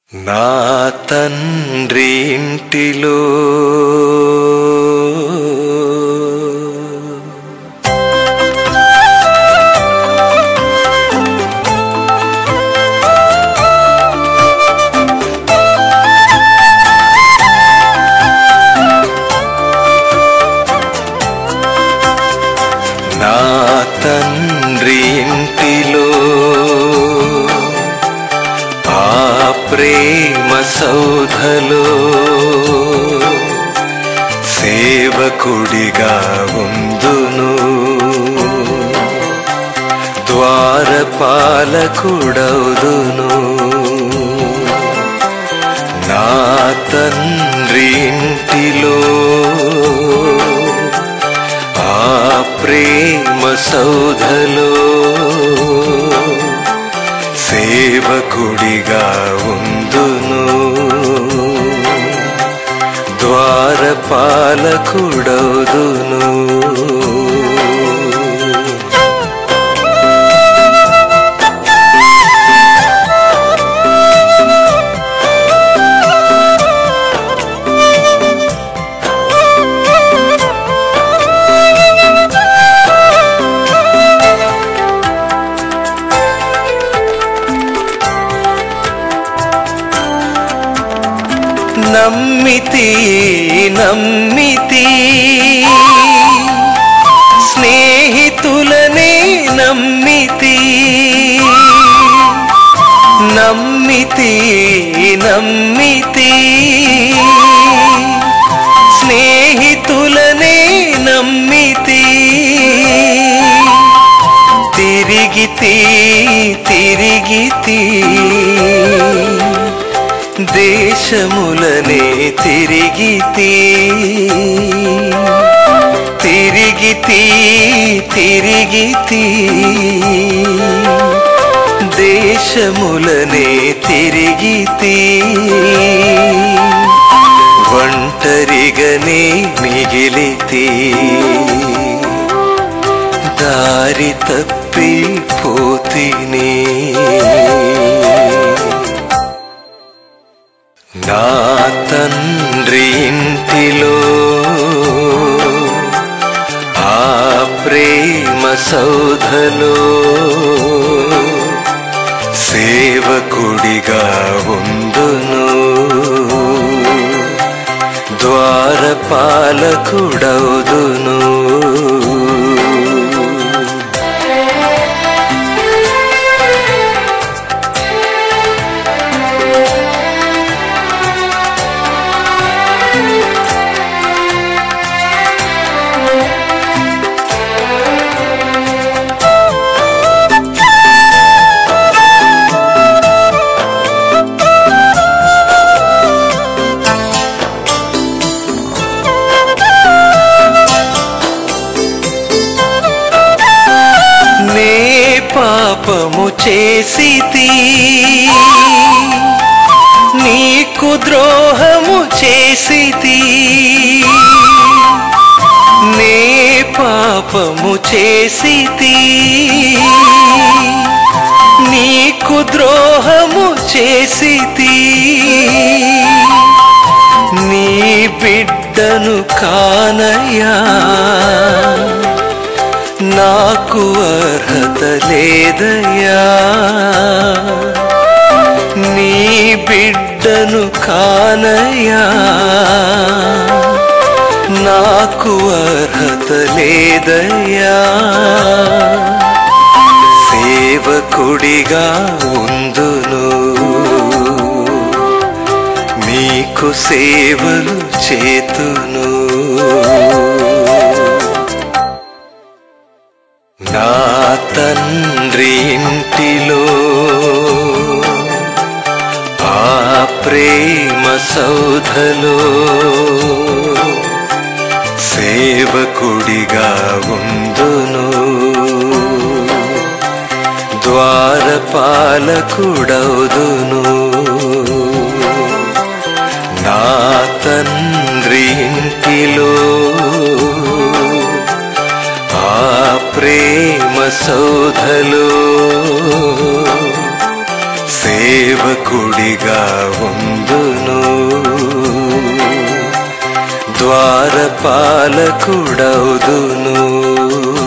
నా తండ్రి ఇంటిలో నా తండ్రి ఇంటిలో ఆ ప్రేమ సౌధలో సేవకుడిగా ఉందును ద్వారపాలకుడవుదును నా తండ్రి ఇంటిలో ఆ ప్రేమ సౌధలో సేవకుడిగా ఉందును ద్వారపాలకుడవుదును నమ్మితి నమ్మితి స్నేహితులనే నమ్మితి నమ్మితి నమ్మితి స్నేహితులనే నమ్మితి తిరిగితి తిరిగితి దేశములనే తిరిగితి తిరిగితి తిరిగితి దేశములనే తిరిగితి ఒంటరిగనే మిగిలితి దారి తప్పి పోతిని నా తండ్రి ఇంటిలో ఆ ప్రేమ సౌధలో సేవకుడిగా ఉందును ద్వారపాలకుడవుదును నే పాపము చేసితి నీకు ద్రోహము చేసితి నే పాపము చేసితి నీకు ద్రోహము చేసితి నీ బిడ్డను కానయ్యా నాకు అర్హత లేదయ్యా నీ బిడ్డను కానయ్యా నాకు అర్హత లేదయ్యా సేవకుడిగా ఉందును మీకు సేవలు చేతును నా తండ్రి ఇంటిలో ఆ ప్రేమ సౌధలో సేవకుడిగా ఉందును ద్వారపాలకుడవుదును నా తండ్రి ఇంటిలో ఆ ప్రేమ సౌధలో సేవకుడిగా ఉందును ద్వారపాలకుడవుదును